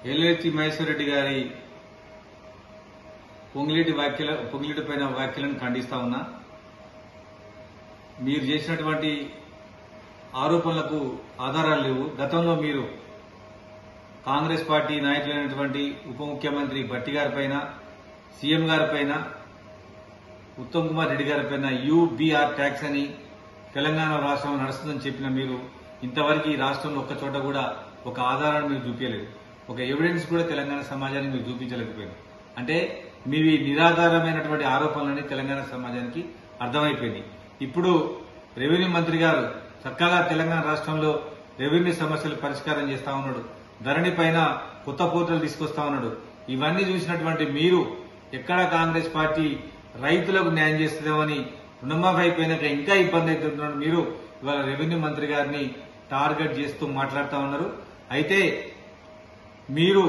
ఎల్ఎల్చి మహేశ్వర్ రెడ్డి గారి పొంగిలేటి వ్యాఖ్యల పొంగిలేటి పైన వ్యాఖ్యలను ఖండిస్తా ఉన్నా మీరు చేసినటువంటి ఆరోపణలకు ఆధారాలు లేవు గతంలో మీరు కాంగ్రెస్ పార్టీ నాయకులైనటువంటి ఉప ముఖ్యమంత్రి భట్టి గారిపైన సీఎం గారిపైన ఉత్తమ్ కుమార్ రెడ్డి గారిపైన యూబీఆర్ ట్యాక్స్ అని తెలంగాణ రాష్ట్రం నడుస్తుందని చెప్పిన మీరు ఇంతవరకు ఈ రాష్ట్రంలో ఒక్క చోట కూడా ఒక ఆధారాన్ని మీరు చూపించలేదు ఒక ఎవిడెన్స్ కూడా తెలంగాణ సమాజానికి మీరు చూపించలేకపోయారు అంటే మీవి నిరాధారమైనటువంటి ఆరోపణలని తెలంగాణ సమాజానికి అర్థమైపోయింది ఇప్పుడు రెవెన్యూ మంత్రి గారు చక్కగా తెలంగాణ రాష్ట్రంలో రెవెన్యూ సమస్యలు పరిష్కారం చేస్తా ఉన్నాడు ధరణి పైన కొత్త పోర్టల్ తీసుకొస్తా ఉన్నాడు ఇవన్నీ చూసినటువంటి మీరు ఎక్కడ కాంగ్రెస్ పార్టీ రైతులకు న్యాయం చేస్తుందేమని రుణమాఫీ అయిపోయినాక ఇంకా ఇబ్బంది అవుతున్నాడు మీరు ఇవాళ రెవెన్యూ మంత్రి గారిని టార్గెట్ చేస్తూ మాట్లాడుతా ఉన్నారు అయితే మీరు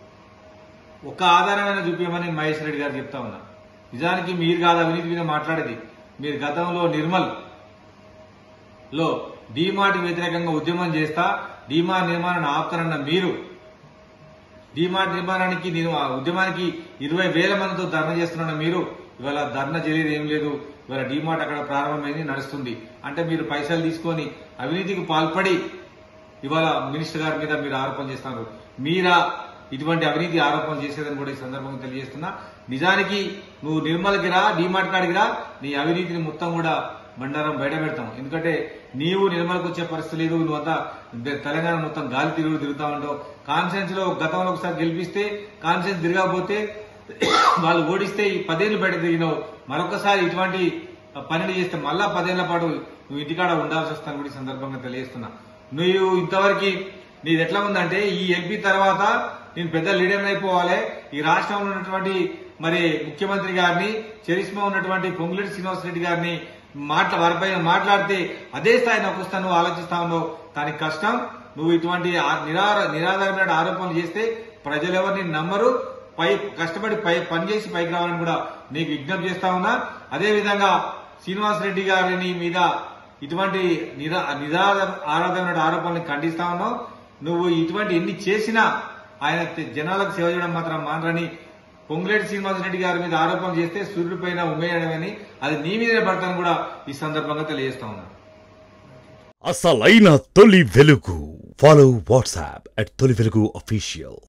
ఒక ఆధారమైన చూపించమని మహేష్ రెడ్డి గారు చెప్తా ఉన్నా నిజానికి మీరు కాదు అవినీతి మీద మాట్లాడేది మీరు గతంలో నిర్మల్ లో డీమార్ట్ వ్యతిరేకంగా ఉద్యమం చేస్తా డీమార్ట్ నిర్మాణాన్ని ఆపుతారన్న మీరు డీమార్ట్ నిర్మాణానికి నిర్- ఆ ఉద్యమానికి ఇరవై వేల మందితో ధర్నా చేస్తున్న మీరు ఇవాళ ధర్నా జరిగేది ఏం లేదు ఇవాళ డీమార్ట్ అక్కడ ప్రారంభమైంది నడుస్తుంది అంటే మీరు పైసలు తీసుకొని అవినీతికి పాల్పడి ఇవాళ మినిస్టర్ గారి మీద మీరు ఆరోపణ చేస్తున్నారు మీరా ఇటువంటి అవినీతి ఆరోపణ చేసేదని కూడా ఈ సందర్భంగా తెలియజేస్తున్నా నిజానికి నువ్వు నిర్మల్కి రా డీమార్ట్ కాడికి రా నీ అవినీతిని మొత్తం కూడా బండారం బయట పెడతాం ఎందుకంటే నీవు నిర్మల్కి వచ్చే పరిస్థితి లేదు నువ్వంతా బె- తెలంగాణ మొత్తం గాలి తిరుగుడు తిరుగుతా ఉంటావు కాన్ఫరెన్స్ లో గతంలో ఒకసారి గెలిపిస్తే కాన్ఫరెన్స్ తిరగకపోతే వాళ్ళు ఓడిస్తే ఈ పదేళ్లు బయట తిరిగినావు మరొకసారి ఇటువంటి పనిని చేస్తే మళ్ళా పదేళ్ల పాటు నువ్వు ఇంటికాడ ఉండాల్సి వస్తాను కూడా ఈ సందర్భంగా తెలియజేస్తున్నా నువ్వు ఇంతవరకు నీది ఎట్లా ఉందంటే ఈ ఎంపీ తర్వాత నేను పెద్ద లీడర్ అయిపోవాలి ఈ రాష్ట్రంలో ఉన్నటువంటి మరి ముఖ్యమంత్రి గారిని చరిష్మా ఉన్నటువంటి పొంగులేటి శ్రీనివాస్ రెడ్డి గారిని మాట్లా వారిపైన మాట్లాడితే అదే స్థాయిని వస్తా నువ్వు ఆలోచిస్తా ఉన్నావు దానికి కష్టం నువ్వు ఇటువంటి ఆ- నిరార నిరాధారమైన ఆరోపణలు చేస్తే ప్రజలు ఎవరిని నమ్మరు పై కష్టపడి పై పనిచేసి పైకి రావాలని కూడా నీకు విజ్ఞప్తి చేస్తా ఉన్నా అదే విధంగా శ్రీనివాస్ రెడ్డి గారిని మీద ఇటువంటి నిరా నిరాధార ఆరాధమైన ఆరోపణలు ఖండిస్తా ఉన్నావు నువ్వు ఇటువంటి ఎన్ని చేసినా ఆయన తె- జనాలకు సేవ చేయడం మాత్రం మానరని పొంగులేటి శ్రీనివాస్ రెడ్డి గారి మీద ఆరోపణ చేస్తే సూర్యుడి పైన ఉమ్మేయడమని అది నీ మీదనే పడతాను కూడా ఈ సందర్భంగా తెలియజేస్తా ఉన్నాను అసలైన తొలి వెలుగు ఫాలో వాట్సాప్ అట్ తొలి వెలుగు అఫీషియల్